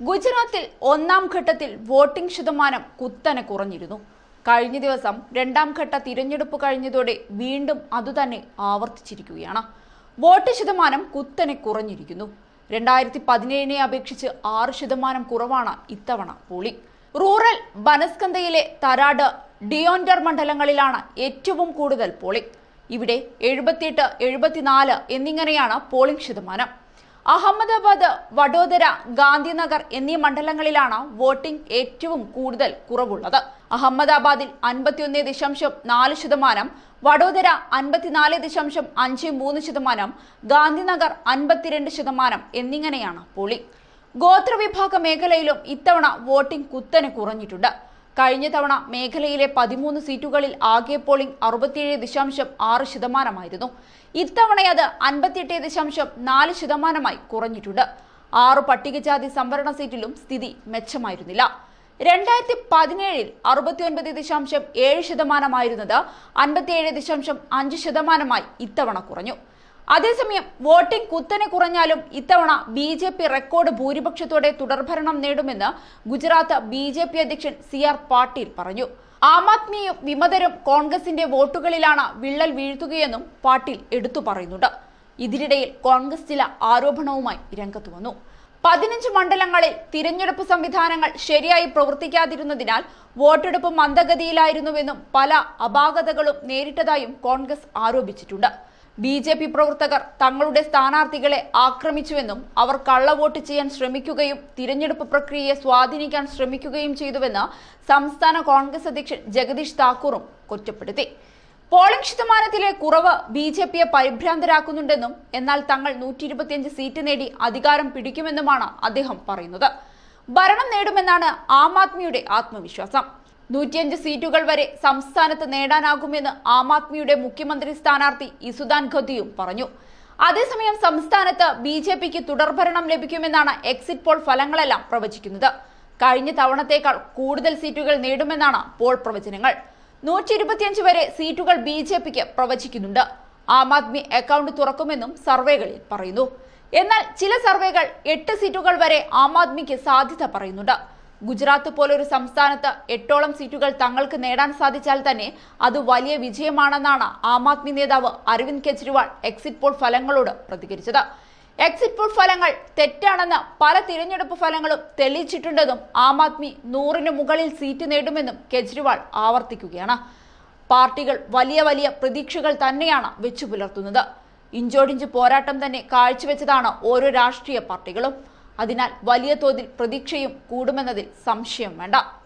ഗുജറാത്തിൽ ഒന്നാം ഘട്ടത്തിൽ വോട്ടിംഗ് ശതമാനം കുത്തനെ കുറഞ്ഞിരുന്നു കഴിഞ്ഞ ദിവസം രണ്ടാം ഘട്ട തിരഞ്ഞെടുപ്പ് കഴിഞ്ഞതോടെ വീണ്ടും അതുതന്നെ ആവർത്തിച്ചിരിക്കുകയാണ് വോട്ട് ശതമാനം കുത്തനെ കുറഞ്ഞിരിക്കുന്നു രണ്ടായിരത്തി പതിനേഴിനെ അപേക്ഷിച്ച് ആറ് ശതമാനം കുറവാണ് ഇത്തവണ പോളിംഗ് റൂറൽ ബനസ്കന്തയിലെ തരാട് ഡിയോൻഡർ മണ്ഡലങ്ങളിലാണ് ഏറ്റവും കൂടുതൽ പോളിംഗ് ഇവിടെ എഴുപത്തിയെട്ട് എഴുപത്തിനാല് എന്നിങ്ങനെയാണ് പോളിംഗ് ശതമാനം അഹമ്മദാബാദ് വഡോദര ഗാന്ധിനഗർ എന്നീ മണ്ഡലങ്ങളിലാണ് വോട്ടിംഗ് ഏറ്റവും കൂടുതൽ കുറവുള്ളത് അഹമ്മദാബാദിൽ അൻപത്തിയൊന്ന് ദശാംശം നാല് ശതമാനം വഡോദര അൻപത്തിനാല് ദശാംശം അഞ്ച് മൂന്ന് ശതമാനം ഗാന്ധിനഗർ അൻപത്തിരണ്ട് ശതമാനം എന്നിങ്ങനെയാണ് പോളിംഗ് ഗോത്രവിഭാഗ മേഖലയിലും ഇത്തവണ വോട്ടിംഗ് കുത്തനെ കുറഞ്ഞിട്ടുണ്ട് കഴിഞ്ഞ തവണ മേഖലയിലെ പതിമൂന്ന് സീറ്റുകളിൽ ആകെ പോളിംഗ് അറുപത്തിയേഴ് ദശാംശം ആറ് ശതമാനമായിരുന്നു ഇത്തവണ അത് അൻപത്തിയെട്ട് ദശാംശം നാല് ശതമാനമായി കുറഞ്ഞിട്ടുണ്ട് ആറ് പട്ടികജാതി സംവരണ സീറ്റിലും സ്ഥിതി മെച്ചമായിരുന്നില്ല രണ്ടായിരത്തി പതിനേഴിൽ അറുപത്തിയൊൻപത് ദശാംശം ഏഴ് ശതമാനമായിരുന്നത് അൻപത്തിയേഴ് ദശാംശം അഞ്ച് ശതമാനമായി ഇത്തവണ കുറഞ്ഞു അതേസമയം വോട്ടിംഗ് കുത്തനെ കുറഞ്ഞാലും ഇത്തവണ ബി ജെ പി റെക്കോർഡ് ഭൂരിപക്ഷത്തോടെ തുടർഭരണം നേടുമെന്ന് ഗുജറാത്ത് ബി ജെ പി അധ്യക്ഷൻ സി ആർ പാട്ടീൽ പറഞ്ഞു ആം ആദ്മിയും വിമതരും കോൺഗ്രസിന്റെ വോട്ടുകളിലാണ് വിള്ളൽ വീഴ്ത്തുകയെന്നും പാട്ടീൽ എടുത്തു പറയുന്നുണ്ട് ഇതിനിടയിൽ കോൺഗ്രസ് ചില ആരോപണവുമായി രംഗത്ത് വന്നു പതിനഞ്ച് മണ്ഡലങ്ങളിൽ തിരഞ്ഞെടുപ്പ് സംവിധാനങ്ങൾ ശരിയായി പ്രവർത്തിക്കാതിരുന്നതിനാൽ വോട്ടെടുപ്പ് മന്ദഗതിയിലായിരുന്നുവെന്നും പല അപാകതകളും നേരിട്ടതായും കോൺഗ്രസ് ആരോപിച്ചിട്ടുണ്ട് ബി ജെ പി പ്രവർത്തകർ തങ്ങളുടെ സ്ഥാനാർത്ഥികളെ ആക്രമിച്ചുവെന്നും അവർ കള്ളവോട്ട് ചെയ്യാൻ ശ്രമിക്കുകയും തിരഞ്ഞെടുപ്പ് പ്രക്രിയയെ സ്വാധീനിക്കാൻ ശ്രമിക്കുകയും ചെയ്തുവെന്ന് സംസ്ഥാന കോൺഗ്രസ് അധ്യക്ഷൻ ജഗദീഷ് താക്കൂറും കുറ്റപ്പെടുത്തി പോളിംഗ് ശതമാനത്തിലെ കുറവ് ബി ജെ പിയെ പരിഭ്രാന്തരാക്കുന്നുണ്ടെന്നും എന്നാൽ തങ്ങൾ നൂറ്റി ഇരുപത്തിയഞ്ച് സീറ്റ് നേടി അധികാരം പിടിക്കുമെന്നുമാണ് അദ്ദേഹം പറയുന്നത് ഭരണം നേടുമെന്നാണ് ആം ആദ്മിയുടെ ആത്മവിശ്വാസം നൂറ്റിയഞ്ച് സീറ്റുകൾ വരെ സംസ്ഥാനത്ത് നേടാനാകുമെന്ന് ആം ആദ്മിയുടെ മുഖ്യമന്ത്രി സ്ഥാനാർത്ഥി ഇസുദാൻ ഖദ്ദിയും പറഞ്ഞു അതേസമയം സംസ്ഥാനത്ത് ബി ജെ പിക്ക് തുടർഭരണം ലഭിക്കുമെന്നാണ് എക്സിറ്റ് പോൾ ഫലങ്ങളെല്ലാം പ്രവചിക്കുന്നത് കഴിഞ്ഞ തവണത്തേക്കാൾ കൂടുതൽ സീറ്റുകൾ നേടുമെന്നാണ് പോൾ പ്രവചനങ്ങൾ നൂറ്റി ഇരുപത്തിയഞ്ച് വരെ സീറ്റുകൾ ബി ജെ പിക്ക് പ്രവചിക്കുന്നുണ്ട് ആം ആദ്മി അക്കൗണ്ട് തുറക്കുമെന്നും സർവേകളിൽ പറയുന്നു എന്നാൽ ചില സർവേകൾ എട്ട് സീറ്റുകൾ വരെ ആം ആദ്മിക്ക് സാധ്യത പറയുന്നുണ്ട് ഗുജറാത്ത് പോലൊരു സംസ്ഥാനത്ത് എട്ടോളം സീറ്റുകൾ തങ്ങൾക്ക് നേടാൻ സാധിച്ചാൽ തന്നെ അത് വലിയ വിജയമാണെന്നാണ് ആം ആദ്മി നേതാവ് അരവിന്ദ് കെജ്രിവാൾ എക്സിറ്റ് പോൾ ഫലങ്ങളോട് പ്രതികരിച്ചത് എക്സിറ്റ് പോൾ ഫലങ്ങൾ തെറ്റാണെന്ന് പല തിരഞ്ഞെടുപ്പ് ഫലങ്ങളും തെളിയിച്ചിട്ടുണ്ടെന്നും ആം ആദ്മി നൂറിന് മുകളിൽ സീറ്റ് നേടുമെന്നും കെജ്രിവാൾ ആവർത്തിക്കുകയാണ് പാർട്ടികൾ വലിയ വലിയ പ്രതീക്ഷകൾ തന്നെയാണ് വെച്ചു പുലർത്തുന്നത് ഇഞ്ചോടിഞ്ച് പോരാട്ടം തന്നെ കാഴ്ചവെച്ചതാണ് ഓരോ രാഷ്ട്രീയ പാർട്ടികളും അതിനാൽ വലിയ തോതിൽ പ്രതീക്ഷയും കൂടുമെന്നതിൽ സംശയം വേണ്ട